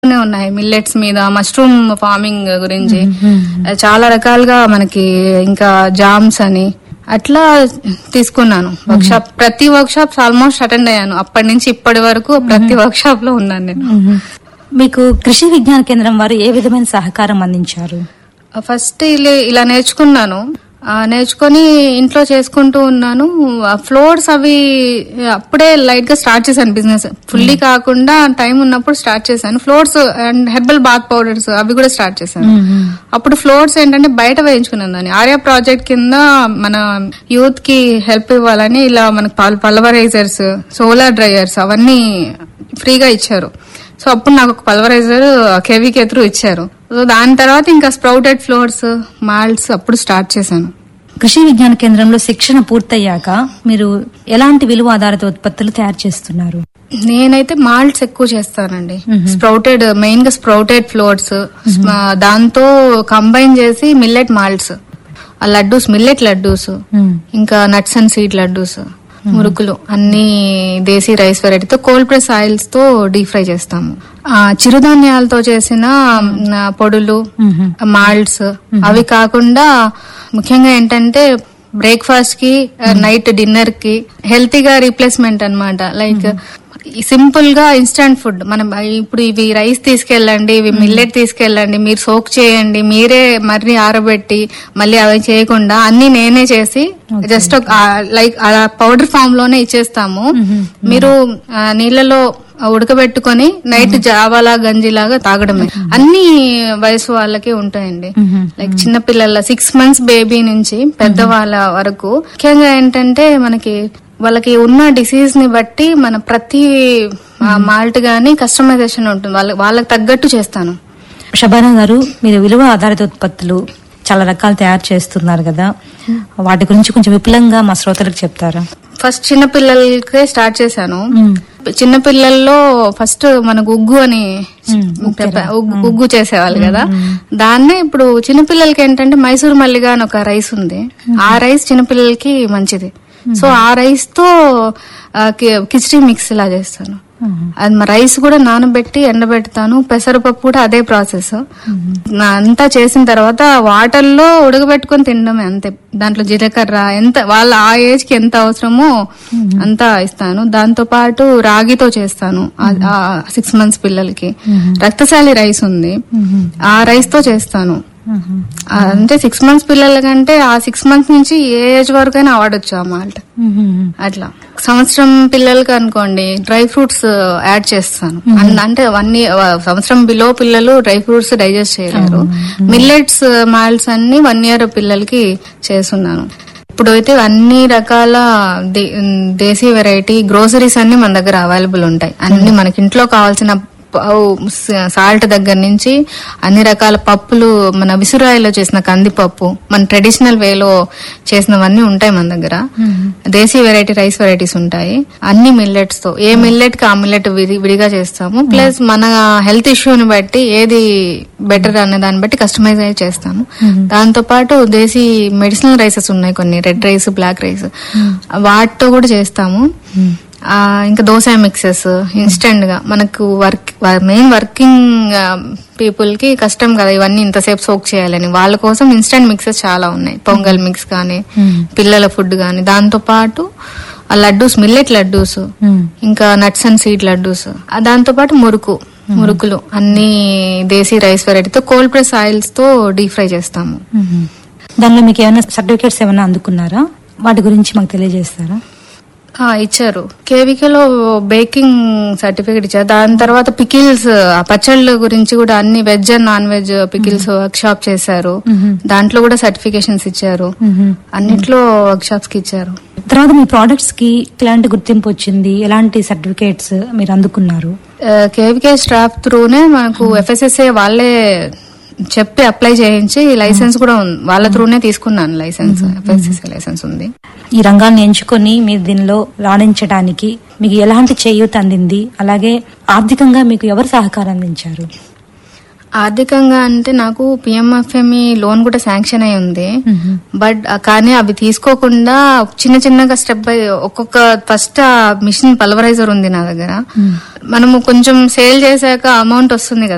నే ఉన్నాయి మిల్లెట్స్ మీద మష్రూమ్ ఫార్మింగ్ గురించి చాలా రకాలుగా మనకి ఇంకా జామ్స్ అని అట్లా తీసుకున్నాను వర్క్ షాప్ ప్రతి వర్క్ షాప్స్ ఆల్మోస్ట్ అటెండ్ అయ్యాను అప్పటి నుంచి ఇప్పటి వరకు ప్రతి వర్క్ షాప్ లో ఉన్నాను నేను మీకు కృషి విజ్ఞాన కేంద్రం వారు ఏ విధమైన సహకారం అందించారు ఫస్ట్ ఇలా ఇలా నేర్చుకున్నాను ఆ, నేర్చుకొని ఇంట్లో చేసుకుంటూ ఉన్నాను ఆ ఫ్లోర్స్ అవి అప్పుడే లైట్ గా స్టార్ట్ చేశాను బిజినెస్ ఫుల్లీ కాకుండా టైం ఉన్నప్పుడు స్టార్ట్ చేశాను flours and herbal bath powders అవి కూడా స్టార్ట్ చేశాను అప్పుడు ఫ్లోర్స్ ఏంటంటే బయట వేయించుకున్నాను దాన్ని ఆర్యా ప్రాజెక్ట్ కింద మన యూత్ కి హెల్ప్ ఇవ్వాలని ఇలా మనకు పల్వరైజర్స్ సోలార్ డ్రైయర్స్ అవన్నీ ఫ్రీగా ఇచ్చారు సో అప్పుడు నాకు ఒక పల్వరైజర్ కేవీకే త్రూ ఇచ్చారు సో దాని తర్వాత ఇంకా స్ప్రౌటెడ్ ఫ్లోర్స్ మాల్ట్స్ అప్పుడు స్టార్ట్ చేశాను కృషి విజ్ఞాన కేంద్రంలో శిక్షణ పూర్తయ్యాక మీరు ఎలాంటి విలువ ఆధారిత ఉత్పత్తులు తయారు చేస్తున్నారు నేనైతే మాల్ట్స్ ఎక్కువ చేస్తానండి స్ప్రౌటెడ్ మెయిన్ గా స్ప్రౌటెడ్ ఫ్లోర్స్ దాంతో కంబైన్ చేసి మిల్లెట్ మాల్ట్స్ ఆ లడ్డూస్ మిల్లెట్ లడ్డూస్ ఇంకా నట్స్ అండ్ సీడ్ లడ్డూస్ మురుకులు అన్ని దేశీ రైస్ వెరైటీతో కోల్డ్ ప్రెస్ ఆయిల్స్ తో డీప్ ఫ్రై చేస్తాము ఆ, చిరుధాన్యాలతో చేసిన మ్, పొడులు మాల్ట్స్ అవి కాకుండా ముఖ్యంగా ఏంటంటే బ్రేక్ఫాస్ట్ కి నైట్ డిన్నర్ కి హెల్తీగా రీప్లేస్మెంట్ అన్నమాట లైక్ సింపుల్ గా ఇన్స్టంట్ ఫుడ్ మనం ఇప్పుడు ఇవి రైస్ తీసుకెళ్ళండి ఇవి మిల్లెట్ తీసుకెళ్ళండి మీరు సోక్ చేయండి మీరే మరీ ఆరబెట్టి మళ్ళీ అవి చేయకుండా అన్ని నేనే చేసి జస్ట్ లైక్ అలా పౌడర్ ఫామ్ లోనే ఇచ్చేస్తాము మీరు ఆ, నీళ్ళలో ఉడకబెట్టుకొని నైట్ జావాలా గంజిలాగా తాగడమే అన్ని వయసు వాళ్ళకి ఉంటాయండి లైక్ చిన్న పిల్లల సిక్స్ మంత్స్ బేబీ నుంచి పెద్దవాళ్ళ వరకు ముఖ్యంగా ఏంటంటే మనకి వాళ్ళకి ఉన్న డిసీజ్ ని బట్టి మన ప్రతి మాల్ట్ గానీ కస్టమైజేషన్ ఉంటుంది వాళ్ళకి వాళ్ళకి తగ్గట్టు చేస్తాను షబానా గారు మీరు విలువ ఆధారిత ఉత్పత్తులు చాలా రకాలు తయారు చేస్తున్నారు కదా వాటి గురించి కొంచెం విపులంగా మా శ్రోతలకు చెప్తారా ఫస్ట్ చిన్న పిల్లలకే స్టార్ట్ చేశాను చిన్న పిల్లల్లో ఫస్ట్ మనకు ఉగ్గు అని చెప్పా- ఉగ్గు- ఉగ్గు చేసేవాళ్ళు కదా దాన్నే ఇప్పుడు చిన్నపిల్లలకి ఏంటంటే మైసూర్ మల్లిగా అని ఒక రైస్ ఉంది ఆ రైస్ చిన్నపిల్లలకి మంచిది సో ఆ రైస్ తో ఆ, కి- కిచడీ మిక్స్ ఇలా చేస్తాను అది మా రైస్ కూడా నానబెట్టి ఎండబెడతాను పెసరపప్పు కూడా అదే ప్రాసెస్ నా- అంతా చేసిన తర్వాత వాటర్ లో ఉడకబెట్టుకొని తినడమే అంతే దాంట్లో జీలకర్ర ఎంత వాళ్ళ ఆ ఏజ్ కి ఎంత అవసరమో అంతా ఇస్తాను దాంతో పాటు రాగితో చేస్తాను సిక్స్ మంత్స్ పిల్లలకి రక్తశాలి రైస్ ఉంది ఆ రైస్ తో చేస్తాను ఆ, అంటే సిక్స్ మంత్స్ పిల్లల కంటే ఆ సిక్స్ మంత్స్ నుంచి ఏ ఏజ్ వరకైనా వాడొచ్చు ఆ మాల్ట్ అట్లా సంవత్సరం పిల్లలకి అనుకోండి డ్రై ఫ్రూట్స్ యాడ్ చేస్తాను అన్- అంటే వన్ సంవత్సరం బిలో పిల్లలు డ్రై ఫ్రూట్స్ డైజెస్ట్ చేయలేరు మిల్లెట్స్ మాల్ట్స్ అన్ని వన్ ఇయర్ పిల్లలకి చేస్తున్నాను ఇప్పుడు అయితే అన్ని రకాల దే- దేశీ వెరైటీ గ్రోసరీస్ అన్ని మన దగ్గర అవైలబుల్ ఉంటాయి అన్ని మనకి ఇంట్లో కావాల్సిన సాల్ట్ దగ్గర నుంచి అన్ని రకాల పప్పులు మన విసురాయిలో చేసిన కందిపప్పు మన ట్రెడిషనల్ వేలో చేసినవన్నీ ఉంటాయి మన దగ్గర దేశీ వెరైటీ రైస్ వెరైటీస్ ఉంటాయి అన్ని మిల్లెట్స్ తో ఏ మిల్లెట్ కి ఆ మిల్లెట్ విడిగా చేస్తాము ప్లస్ మన హెల్త్ ఇష్యూని బట్టి ఏది బెటర్ అనే దాన్ని బట్టి కస్టమైజ్ అయి చేస్తాము దాంతో పాటు దేశీ మెడిసినల్ రైసెస్ ఉన్నాయి కొన్ని రెడ్ రైస్ బ్లాక్ రైస్ వాటితో కూడా చేస్తాము ఆ, ఇంకా దోశ మిక్సెస్ ఇన్స్టెంట్ గా మనకు వర్క్ మెయిన్ వర్కింగ్ పీపుల్ కి కష్టం కదా ఇవన్నీ ఇంతసేపు సోక్ చేయాలని వాళ్ళ కోసం ఇన్స్టెంట్ మిక్సెస్ చాలా ఉన్నాయి పొంగల్ మిక్స్ కానీ పిల్లల ఫుడ్ కానీ దాంతో పాటు ఆ లడ్డూస్ మిల్లెట్ లడ్డూస్ ఇంకా నట్స్ అండ్ సీడ్ లడ్డూస్ ఆ దాంతో పాటు మురుకు మురుకులు అన్ని దేశీ రైస్ వెరైటీతో కోల్డ్ ప్రెస్ ఆయిల్స్ తో డీప్ ఫ్రై చేస్తాము దానిలో మీకు ఏమైనా సర్టిఫికేట్స్ ఏమైనా అందుకున్నారా వాటి గురించి మాకు తెలియజేస్తారా ఆ, ఇచ్చారు కేవీకేలో బేకింగ్ సర్టిఫికేట్ ఇచ్చారు దాని తర్వాత పికిల్స్ ఆ పచ్చళ్ళ గురించి కూడా అన్ని veg and non veg pickles workshop చేశారు దాంట్లో కూడా సర్టిఫికేషన్స్ ఇచ్చారు అన్నిట్లో వర్క్ షాప్స్ కి ఇచ్చారు తర్వాత మీ ప్రోడక్ట్స్ కి ఎలాంటి గుర్తింపు వచ్చింది ఎలాంటి సర్టిఫికేట్స్ మీరు అందుకున్నారు కేవీకే స్టాఫ్ త్రూనే మనకు ఎఫ్ఎస్ఎస్ఏ వాళ్ళే చెప్పి అప్లై చేయించి లైసెన్స్ కూడా ఉంది వాళ్ళ త్రూనే తీసుకున్నాను లైసెన్స్ ఎఫ్ఎస్ఎస్ఏ లైసెన్స్ ఉంది ఈ రంగాన్ని ఎంచుకొని మీరు దీనిలో రాణించడానికి మీకు ఎలాంటి చేయూత అందింది అలాగే ఆర్థికంగా మీకు ఎవరు సహకారం అందించారు ఆర్థికంగా అంటే నాకు పిఎంఎఫ్ఎంఈ లోన్ కూడా శాంక్షన్ అయి ఉంది బట్ ఆ, కానీ అవి తీసుకోకుండా చిన్న చిన్నగా స్టెప్ బై ఒక్కొక్క ఫస్ట్ ఆ మిషన్ పల్వరైజర్ ఉంది నా దగ్గర మనము కొంచెం సేల్ చేశాక అమౌంట్ వస్తుంది కదా